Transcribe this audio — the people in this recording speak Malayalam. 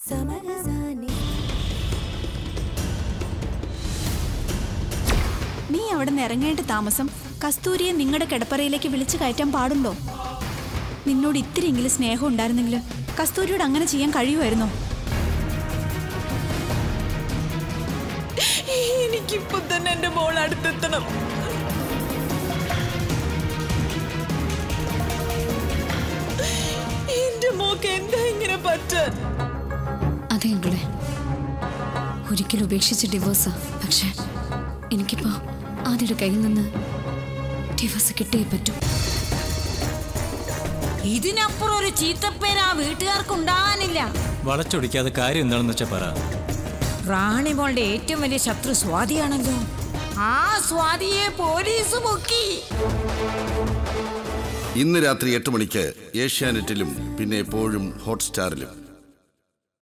നീ അവിടെ നിന്ന് ഇറങ്ങേണ്ട താമസം കസ്തൂരിയെ നിങ്ങളുടെ കിടപ്പറയിലേക്ക് വിളിച്ചു കയറ്റാൻ പാടുണ്ടോ നിന്നോട് ഇത്തിരിയെങ്കിലും സ്നേഹം ഉണ്ടായിരുന്നെങ്കിൽ കസ്തൂരിയോട് അങ്ങനെ ചെയ്യാൻ കഴിയുമായിരുന്നോ എനിക്കിപ്പോ തന്നെ എന്റെ മോൾ അടുത്തെത്തണം എന്റെ മോക്ക് എന്താ ഇങ്ങനെ പറ്റാൻ അതെ അങ്കിളെ ഒരിക്കലും ഉപേക്ഷിച്ച ഡിവോഴ്സാ പക്ഷെ എനിക്കിപ്പോ ആദ്യയുടെ കയ്യിൽ നിന്ന് ഡിവോഴ്സ് കിട്ടിയേ പറ്റൂ ഇതിനപ്പുറം ഒരു ചീത്തപ്പേര് ആ വീട്ടുകാർക്ക് ഉണ്ടാകാനില്ല വളച്ചൊടിക്കാതെ കാര്യം എന്താണെന്ന് വെച്ചാ പറ റാണി മോളുടെ ഏറ്റവും വലിയ ശത്രു സ്വാതിയാണല്ലോ ആ സ്വാതിയെ പോലീസ് പൊക്കി ഇന്ന് രാത്രി എട്ട് മണിക്ക് ഏഷ്യാനെറ്റിലും പിന്നെ എപ്പോഴും ഹോട്ട്സ്റ്റാറിലും